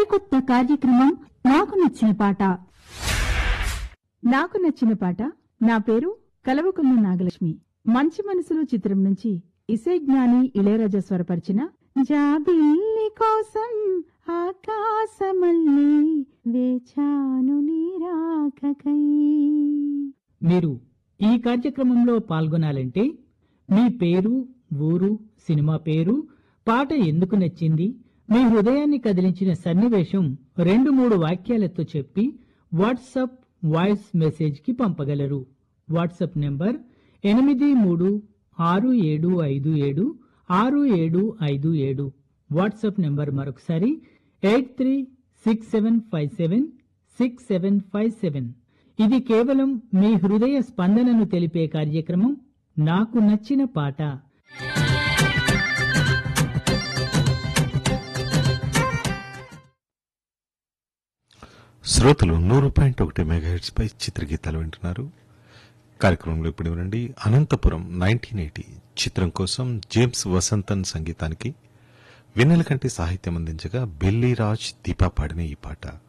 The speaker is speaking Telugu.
సరికొత్త కార్యక్రమం నాకు నచ్చిన పాట నాకు నచ్చిన పాట నా పేరు కలవకున్న నాగలక్ష్మి మంచి మనసులు చిత్రం నుంచి ఇసే జ్ఞాని ఇళయరాజా స్వరపరిచిన జాబిల్లి కోసం ఆకాశమల్లి వేచాను నీరాకకై మీరు ఈ కార్యక్రమంలో పాల్గొనాలంటే మీ పేరు ఊరు సినిమా పేరు పాట ఎందుకు నచ్చింది మీ హృదయాన్ని కదిలించిన సన్నివేశం రెండు మూడు వాక్యాలతో చెప్పి వాట్సాప్ వాయిస్ మెసేజ్ కి పంపగలరు వాట్సాప్ నెంబర్ ఎనిమిది మూడు ఆరు ఏడు ఐదు ఏడు ఆరు ఏడు ఐదు ఏడు వాట్సాప్ నెంబర్ మరొకసారి eight three six seven five seven six seven five seven ఇది కేవలం మీ హృదయ స్పందనను తెలిపే కార్యక్రమం నాకు నచ్చిన పాట శ్రోతలు నూరు పాయింట్ ఒకటి మెగాహెడ్స్ పై చిత్రగీతాలు వింటున్నారు కార్యక్రమంలో ఇప్పుడు వినండి అనంతపురం నైన్టీన్ ఎయిటీ చిత్రం కోసం జేమ్స్ వసంతన్ సంగీతానికి వెన్నెల కంటి సాహిత్యం అందించగా బెల్లీరాజ్ దీపా పాడిన ఈ పాట